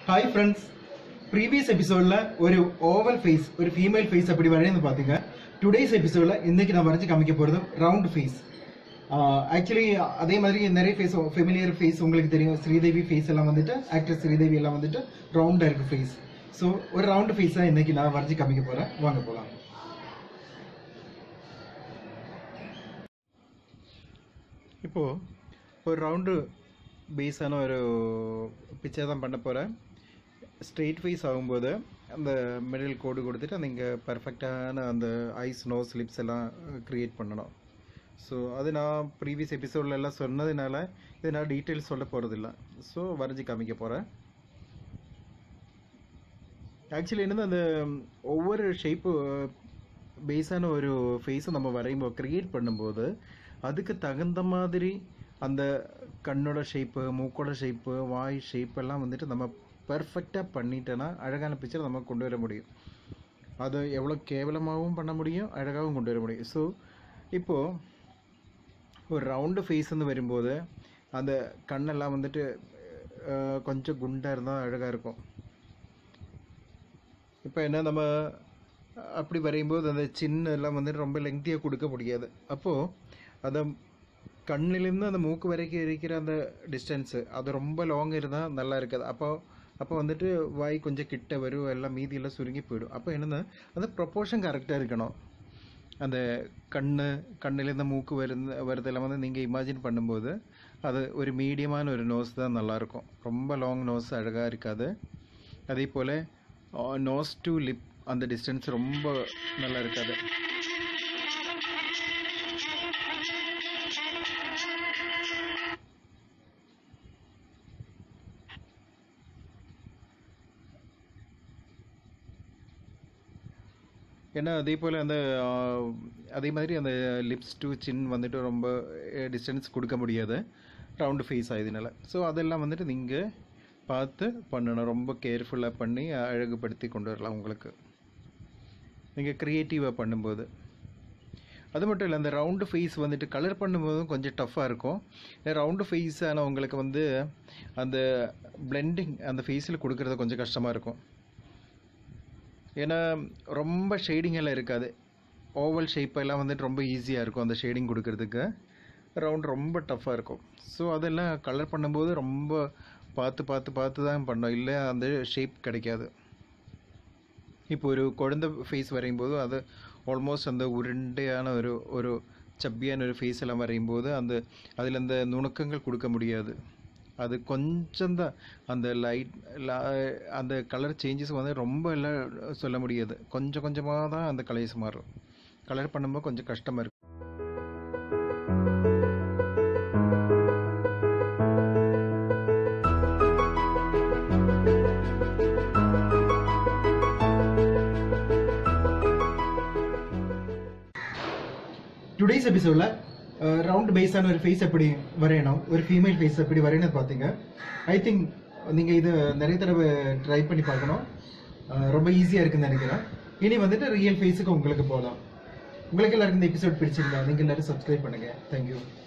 hi friends previous எபிசோடில் ஒரு oval face ஒரு ஃபீமேல் ஃபேஸ் அப்படி வரையன்னு பார்த்தீங்க டுடேஸ் எபிசோடில் இன்னைக்கு நான் வரைஞ்சு காமிக்க போகிறது ரவுண்ட் ஃபேஸ் ஆக்சுவலி அதே மாதிரி நிறைய ஃபேஸ் ஃபெமிலியர் ஃபேஸ் உங்களுக்கு தெரியும் ஸ்ரீதேவி ஃபேஸ் எல்லாம் வந்துட்டு ஆக்ட்ரஸ் ஸ்ரீதேவி எல்லாம் வந்துட்டு ரவுண்டாக இருக்கு ஃபேஸ் ஸோ ஒரு ரவுண்ட் ஃபேஸ் தான் இன்னைக்கு நான் வரைஞ்சு காமிக்க போகிறேன் வாங்க போகலாம் இப்போது ஒரு ரவுண்டு பேஸான ஒரு பிக்சர் தான் பண்ண போகிறேன் ஸ்ட்ரெயிட் ஃபேஸ் ஆகும்போது அந்த மிடில் கோடு கொடுத்துட்டு அந்த இங்கே பர்ஃபெக்டான அந்த ஐஸ் நோஸ் லிப்ஸ் எல்லாம் க்ரியேட் பண்ணணும் ஸோ அது நான் ப்ரீவியஸ் எபிசோடில் எல்லாம் சொன்னதுனால இது நான் டீட்டெயில்ஸ் சொல்ல போகிறதில்ல ஸோ வரைஞ்சி காமிக்க போகிறேன் ஆக்சுவலி என்னது அந்த ஒவ்வொரு ஷேப்பு பேஸான ஒரு ஃபேஸை நம்ம வரையும்போது க்ரியேட் பண்ணும்போது அதுக்கு தகுந்த மாதிரி அந்த கண்ணோட ஷேப்பு மூக்கோட ஷேப்பு வாய் ஷேப் எல்லாம் வந்துட்டு நம்ம பர்ஃபெக்டாக பண்ணிட்டோன்னா அழகான பிக்சர் நம்ம கொண்டு வர முடியும் அது எவ்வளோ கேவலமாகவும் பண்ண முடியும் அழகாகவும் கொண்டு வர முடியும் ஸோ இப்போது ஒரு ரவுண்டு ஃபேஸ்ன்னு வரும்போது அந்த கண்ணெல்லாம் வந்துட்டு அஹ், கொஞ்சம் குண்டாக இருந்தால் அழகாக இருக்கும் இப்போ என்ன நம்ம அப்படி வரையும்போது அந்த சின்ன எல்லாம் வந்துட்டு ரொம்ப லெங்க்தியாக கொடுக்க முடியாது அப்போது அந்த கண்ணிலேருந்து அந்த மூக்கு வரைக்கும் இருக்கிற அந்த டிஸ்டன்ஸு அது ரொம்ப லாங் இருந்தால் நல்லா இருக்காது அப்போ அப்போ வந்துட்டு வாய் கொஞ்சம் கிட்ட வரும் எல்லாம் மீதியெல்லாம் சுருங்கி போயிடும் அப்போ என்னன்னா அந்த ப்ரொப்போர்ஷன் கரெக்டாக இருக்கணும் அந்த கண் கண்ணிலேருந்து மூக்கு வருது வரதெல்லாம் வந்து நீங்கள் இமேஜின் பண்ணும்போது அது ஒரு மீடியமான ஒரு நோஸ் தான் நல்லாயிருக்கும் ரொம்ப லாங் நோஸ் அழகாக இருக்காது அதே போல் நோஸ் டு லிப் அந்த டிஸ்டன்ஸ் ரொம்ப நல்லா இருக்காது ஏன்னா அதே போல் அந்த ஆஹ், அதே மாதிரி அந்த லிப்ஸ் டு சின் வந்துட்டு ரொம்ப டிஸ்டன்ஸ் கொடுக்க முடியாது ரவுண்டு ஃபேஸ் ஆயதுனால ஸோ அதெல்லாம் வந்துட்டு நீங்கள் பார்த்து பண்ணணும் ரொம்ப கேர்ஃபுல்லாக பண்ணி அழகுபடுத்தி கொண்டு வரலாம் உங்களுக்கு நீங்கள் க்ரியேட்டிவாக பண்ணும்போது அது மட்டும் இல்லை அந்த ரவுண்டு ஃபேஸ் வந்துட்டு கலர் பண்ணும்போதும் கொஞ்சம் டஃப்பாக இருக்கும் ரவுண்டு ஃபேஸ் ஆனால் உங்களுக்கு வந்து அந்த பிளெண்டிங் அந்த ஃபேஸில் கொடுக்கறது கொஞ்சம் கஷ்டமாக இருக்கும் ஏன்னா ரொம்ப ஷேடிங் எல்லாம் இருக்காது ஓவல் ஷேப் எல்லாம் வந்துட்டு ரொம்ப ஈஸியாக இருக்கும் அந்த ஷேடிங் கொடுக்கறதுக்கு ரவுண்ட் ரொம்ப டஃப்பாக இருக்கும் ஸோ அதெல்லாம் கலர் பண்ணும்போது ரொம்ப பார்த்து பார்த்து பார்த்து தான் பண்ணோம் இல்லை அந்த ஷேப் கிடைக்காது இப்போ ஒரு குழந்தை ஃபேஸ் வரையும் போது அது ஆல்மோஸ்ட் அந்த உருண்டையான ஒரு ஒரு சப்பியான ஒரு ஃபேஸ் எல்லாம் வரையும் போது அந்த அதில் அந்த நுணுக்கங்கள் கொடுக்க முடியாது அது கொஞ்சம் தான் அந்த லைட் அந்த கலர் சேஞ்சஸ் வந்து ரொம்ப எல்லாம் சொல்ல முடியாது கொஞ்சம் கொஞ்சமாக தான் அந்த கலர்ஸ் மாறும் கலர் பண்ணும்போது கொஞ்சம் கஷ்டமாக இருக்கும் டுடேஸ் எபிசோடில் ரவுண்ட் பேஸான ஒரு ஃபேஸ் எப்படி வரையணும் ஒரு ஃபீமேல் ஃபேஸ் எப்படி வரையணும் பார்த்தீங்க ஐ திங்க் நீங்கள் இது நிறைய தடவை ட்ரை பண்ணி பார்க்கணும் அஹ், ரொம்ப ஈஸியாக இருக்குன்னு நினைக்கிறேன் இனி வந்துட்டு ரியல் ஃபேஸுக்கு உங்களுக்கு போகலாம் உங்களுக்கு எல்லாருக்கும் இந்த எபிசோட் பிடிச்சிருந்தா நீங்கள் எல்லாரும் சப்ஸ்கிரைப் பண்ணுங்கள் தேங்க்யூ